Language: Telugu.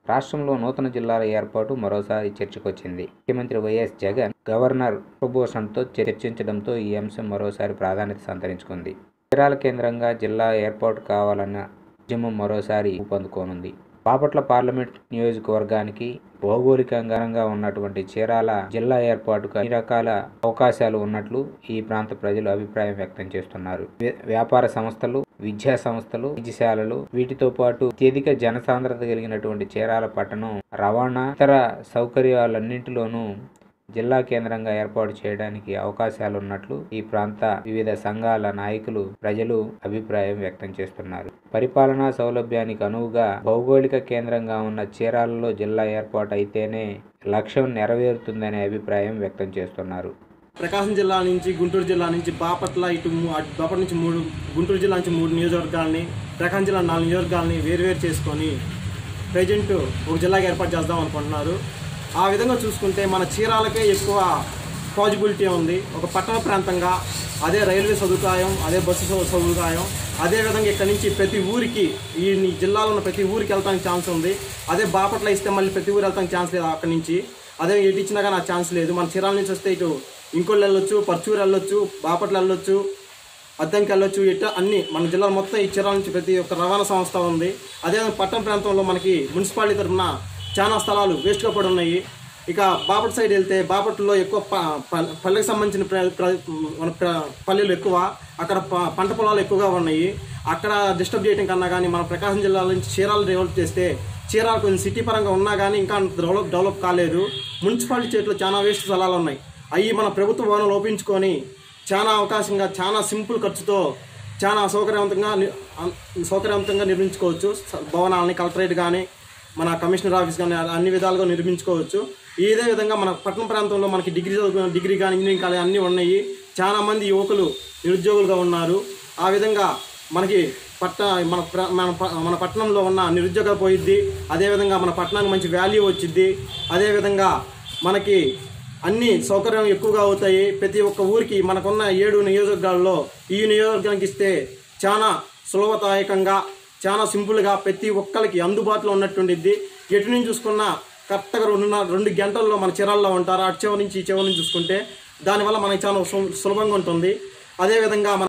రాష్ట్రంలో నూతన జిల్లాల ఏర్పాటు మరోసారి చర్చకొచ్చింది ముఖ్యమంత్రి వైఎస్ జగన్ గవర్నర్ కుల్భూషణ్తో చర్చించడంతో ఈ అంశం మరోసారి ప్రాధాన్యత సంతరించుకుంది చీరాల కేంద్రంగా జిల్లా ఏర్పాటు కావాలన్న ఉద్యమం మరోసారి ఊపందుకోనుంది బాపట్ల పార్లమెంట్ నియోజకవర్గానికి భౌగోళికంగా ఉన్నటువంటి చీరాల జిల్లా ఏర్పాటుకు అన్ని రకాల అవకాశాలు ఉన్నట్లు ఈ ప్రాంత ప్రజలు అభిప్రాయం వ్యక్తం చేస్తున్నారు వ్య- వ్యాపార సంస్థలు విద్యా సంస్థలు వైద్యశాలలు వీటితో పాటు అత్యధిక జనసాంద్రత కలిగినటువంటి చీరాల పట్టణం రవాణా ఇతర సౌకర్యాలన్నింటిలోనూ జిల్లా కేంద్రంగా ఏర్పాటు చేయడానికి అవకాశాలు ఉన్నట్లు ఈ ప్రాంత వివిధ సంఘాల నాయకులు ప్రజలు అభిప్రాయం వ్యక్తం చేస్తున్నారు పరిపాలనా సౌలభ్యానికి అనువుగా భౌగోళిక కేంద్రంగా ఉన్న చీరాలలో జిల్లా ఏర్పాటు అయితేనే లక్ష్యం నెరవేరుతుందనే అభిప్రాయం వ్యక్తం చేస్తున్నారు ప్రకాశం జిల్లా నుంచి గుంటూరు జిల్లా నుంచి బాపట్ల ఇటు మూ- అటు బాపట్ల నుంచి మూడు గుంటూరు జిల్లా నుంచి మూడు నియోజకవర్గాలని ప్రకాశం జిల్లా నాలుగు నియోజకవర్గాలని వేరువేరు చేసుకొని ప్రజెంట్ ఒక జిల్లాగా ఏర్పాటు చేద్దాం అనుకుంటున్నారు ఆ విధంగా చూసుకుంటే మన చీరాలకే ఎక్కువ పాజిబిలిటీ ఉంది ఒక పట్టణ ప్రాంతంగా అదే రైల్వే సదుపాయం అదే బస్సు సౌ- సదుపాయం అదే విధంగా ఇక్కడ నుంచి ప్రతి ఊరికి ఈ ని- జిల్లాలో ఉన్న ప్రతి ఊరికి వెళ్తానికి ఛాన్స్ ఉంది అదే బాపట్ల ఇస్తే మళ్ళీ ప్రతి ఊరు వెళ్తానికి ఛాన్స్ లేదు అక్కడి నుంచి అదే ఎటు ఇచ్చినా కానీ ఆ ఛాన్స్ లేదు మన చీరాల నుంచి వస్తే ఇటు ఇంకోళ్ళు వెళ్ళొచ్చు పర్చూరు వెళ్ళొచ్చు బాపట్ల వెళ్ళొచ్చు అద్దంకి వెళ్ళొచ్చు ఇట్లా అన్ని మన జిల్లాలో మొత్తం ఈ చీరాల నుంచి ప్రతి ఒక్క రవాణా సంస్థ ఉంది అదేవిధంగా పట్టణ ప్రాంతంలో మనకి మున్సిపాలిటీ తరఫున చాలా స్థలాలు వేస్ట్గా పడి ఉన్నాయి ఇక బాపట్ సైడ్ వెళ్తే బాపట్లలో ఎక్కువ ప- ప- పల్లెకి సంబంధించిన ప్ర- ప్ర- మన ప్ర- పల్లెలు ఎక్కువ అక్కడ ప- పంట పొలాలు ఎక్కువగా ఉన్నాయి అక్కడ డిస్టర్బ్ చేయడం కన్నా కానీ మన ప్రకాశం జిల్లా నుంచి చీరాలు డెవలప్ చేస్తే చీరాలు కొంచెం సిటీ పరంగా ఉన్నా కానీ ఇంకా అంత డెవలప్ డెవలప్ కాలేదు మున్సిపాలిటీ చేతిలో చాలా వేస్ట్ స్థలాలు ఉన్నాయి అవి మన ప్రభుత్వ భవనాలు ఓపించుకొని చాలా అవకాశంగా చాలా సింపుల్ ఖర్చుతో చాలా సౌకర్యవంతంగా ని- అన్- సౌకర్యవంతంగా నిర్మించుకోవచ్చు స- భవనాలని కలెక్టరేట్ కానీ మన కమిషనర్ ఆఫీస్ కానీ అన్ని విధాలుగా నిర్మించుకోవచ్చు ఇదే విధంగా మన పట్టణ ప్రాంతంలో మనకి డిగ్రీ చదువుకున్న డిగ్రీ కానీ ఇంజనీరింగ్ కాలేజ్ అన్నీ ఉన్నాయి చాలా మంది యువకులు నిరుద్యోగులుగా ఉన్నారు ఆ విధంగా మనకి పట్ట మన ప్ర- మన ప- మన పట్టణంలో ఉన్న నిరుద్యోగం పోయిద్ది అదేవిధంగా మన పట్టణానికి మంచి వాల్యూ వచ్చిద్ది అదేవిధంగా మనకి అన్ని సౌకర్యం ఎక్కువగా అవుతాయి ప్రతి ఒక్క ఊరికి మనకున్న ఏడు నియోజకవర్గాల్లో ఈ నియోజకవర్గానికి ఇస్తే చాలా సులభదాయకంగా చాలా సింపుల్గా ప్రతి ఒక్కరికి అందుబాటులో ఉన్నట్టుండిద్ది ఎటు నుంచి చూసుకున్నా కరెక్ట్గా రెండున్నర రెండు గంటల్లో మన చిరాల్లో ఉంటారు అటు చివరి నుంచి ఈ చివరి నుంచి చూసుకుంటే దానివల్ల మనకి చాలా సు- సులభంగా ఉంటుంది అదేవిధంగా మన